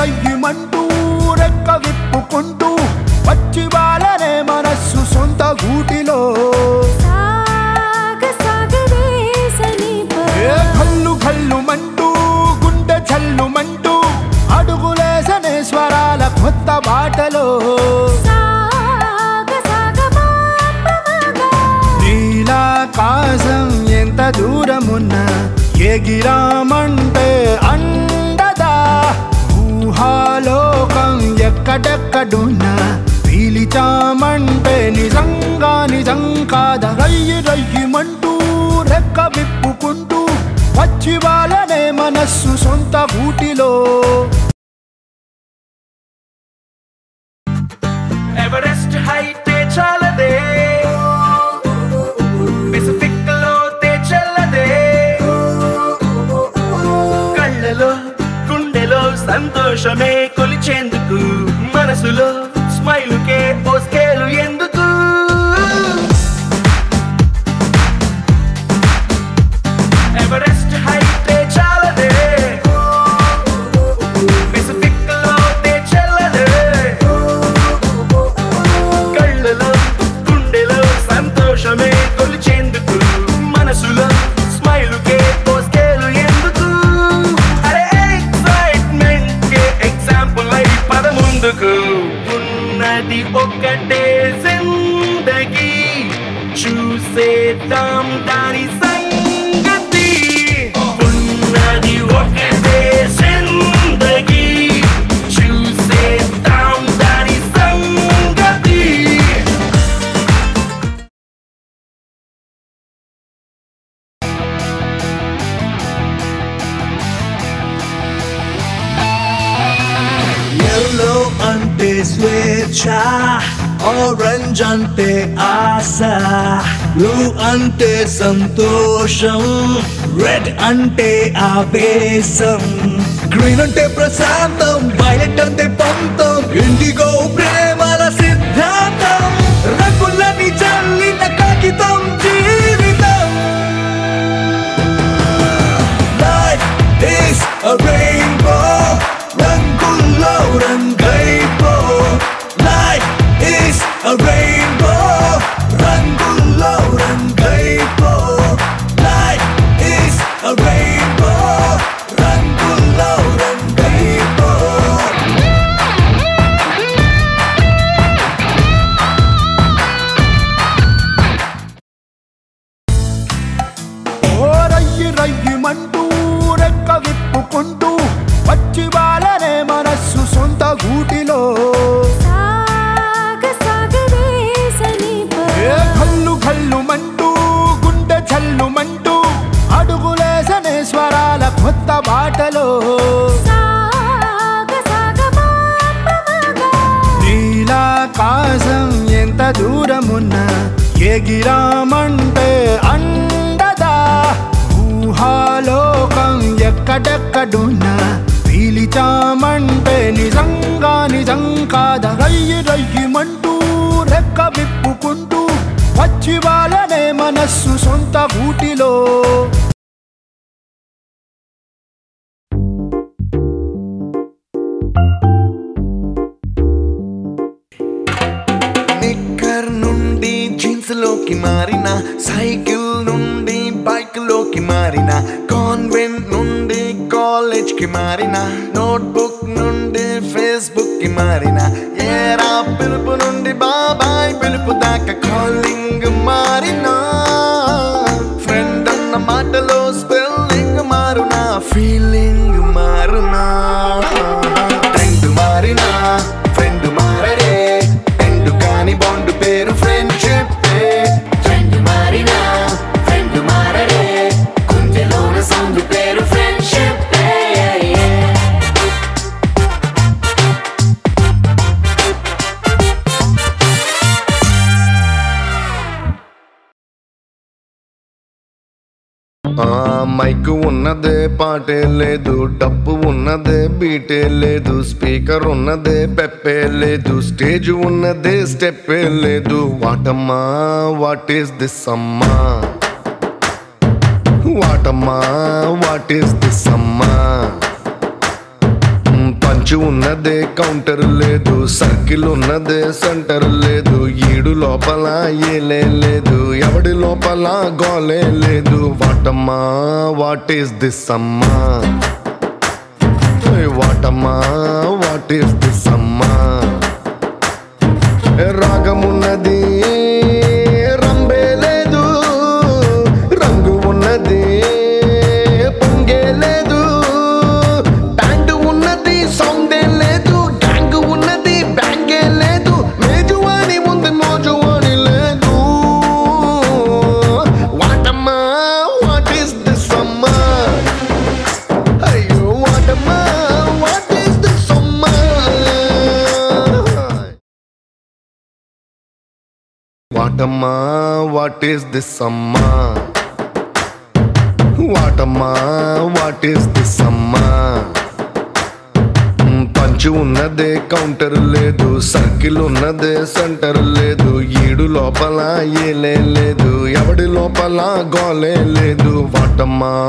రయ్యమంటూ రెక్క విప్పుకుంటూ వచ్చి వాళ్ళనే మనస్సు సొంత గూటిలో సాగ సాగరేసని ఏ కల్లు కల్లు మంటూ గుండె చల్లుమంటూ అడుగులేసనే స్వరాల కొత్త బాటలో సాగ సాగ మాపమగా నీలాకాశం ఎంత దూరమున్నా ఎగిరామంటే అండదా ఊహాలోకం ఎక్కడెక్కడున్నా పీలిచామంటే నిజంగా నిజం కాద రయ్యి రయ్యిమంటూ రెక్క విప్పుకుంటూ వచ్చి వాళ్ళనే మనస్సు సొంత గూటిలో ఎవరెస్ట్ హైటే చాలదే పెసిఫిక్ లోతే చల్లదే కళ్ళలో గుండెలో సంతోషమే కొలిచేందుకు మనసులో స్మైలుకే ఓ స్కేలు ఎందుకు ఎవరెస్ట్ హైటే చాలదే పెసిఫిక్ లోతే చల్లదే కళ్ళలో గుండెలో సంతోషమే కొలిచేందుకు మనసులో స్మైలుకే ఓ స్కేలు ఎందుకు అరే ఎక్సైట్మెంట్ కే ఎగ్జాంపుల్ అయి పద ముందుకు ఉన్నది ఒక్కటే జిందగీ చూసేద్దాం దాని సంగతి ఉన్నది ఒకటే జిందగీ చూసేద్దాం దాని సంగతి ఎల్లో అంటే స్వేచ్ఛ ఆరెంజ్ అంటే ఆశ బ్లూ అంటే సంతోషం రెడ్ అంటే ఆవేశం గ్రీన్ అంటే ప్రశాంతం వైలెట్ అంటే పంతం ఇండిగో ప్రేమల సిద్ధాంతం రంగులని చల్లిన కాగితం జీవితం Life is a rainbow రంగుల్లో రంగైపో Life is a rainbow రంగుల్లో రంగైపో Life is a rainbow రంగుల్లో రంగైపో ఓ రయ్యి రయ్యిమంటూ రెక్క విప్పుకుంటూ వచ్చి వాళ్ళనే మనస్సు సొంత గూటిలో సాగ సాగరేసని ఏ కల్లు కల్లుమంటూ గుండె చల్లుమంటూ అడుగులేసనే స్వరాల కొత్త బాటలో సాగ సాగ మాపమగా నీలాకాశం ఎంత దూరమున్నా ఎగిరామంటే అండదా ఊహాలోకం ఎక్కడెక్కడున్నా పీలిచామంటే నిజంగా నిజం కాద రయ్యి రయ్యిమంటూ రెక్క విప్పుకుంటూ వచ్చి వాళ్ళనే మనస్సు సొంత గూటిలో నిక్కర్ నుండి జీన్స్ లోకి మారిన సైకిల్ నుండి బైక్ లోకి మారిన కాన్వెంట్ నుండి కాలేజ్ కి మారిన నోట్బుక్ నుండి ఫేస్బుక్ కి మారిన ఏరా పిలుపు నుండి బాబాయ్ పిలుపు దాకా కాలింగ్ మారిన ఫ్రెండ్ అన్న మాటలో స్పెల్లింగ్ మారునా ఫీలింగ్ మారునా ట్రెండ్ మారినా ఫ్రెండ్ మారడే ఎండ్ కాని బాండ్ పేరు ఫ్రెండ్షిప్ ట్రెండ్ మారినా ఫ్రెండ్ మారడే గుండెలోన సౌండ్ పేరు ఫ్రెండ్షిప్ ఆ మైక్ ఉన్నదే పాటే లేదు డబ్బు ఉన్నదే బీటే లేదు స్పీకర్ ఉన్నదే పెప్పే లేదు స్టేజ్ ఉన్నదే స్టెప్పే లేదు వాటమ్మా వాట్ ఈస్ దిస్ అమ్మా వాటమ్మా వాట్ ఈస్ దిస్ అమ్మా పంచ పంచు ఉన్నదే కౌంటర్ లేదు సర్కిల్ ఉన్నదే సెంటర్ లేదు ఈడు లోపల ఏలే లేదు ఎవడి లోపల గోలే లేదు వాటమ్మా వాట్ ఈస్ దిస్ అమ్మా Hey, వాటమ్మా వాట్ ఈస్ దిస్ అమ్మా రాగమున్నది రంబే లేదు రంగు ఉన్నది పొంగే లేదు బ్యాండ్ ఉన్నది సౌండే లేదు గ్యాంగ్ ఉన్నది బ్యాంగే లేదు మేజువాణి ఉంది మోజువాణి లేదు వాటమ్మా వాట్ ఈస్ దిస్ అమ్మా అయ్యో వాటమ్మా వాట్ ఈస్ దిస్ అమ్మా వాటమ్మా వాట్ ఈస్ దిస్ అమ్మా వాటమ్మా వాట్ ఈస్ దిస్ అమ్మా మ్, పంచు ఉన్నదే కౌంటర్ లేదు సర్కిల్ ఉన్నదే సెంటర్ లేదు ఈడు లోపల ఏలే లేదు ఎవడి లోపల గోలే లేదు వాటమ్మా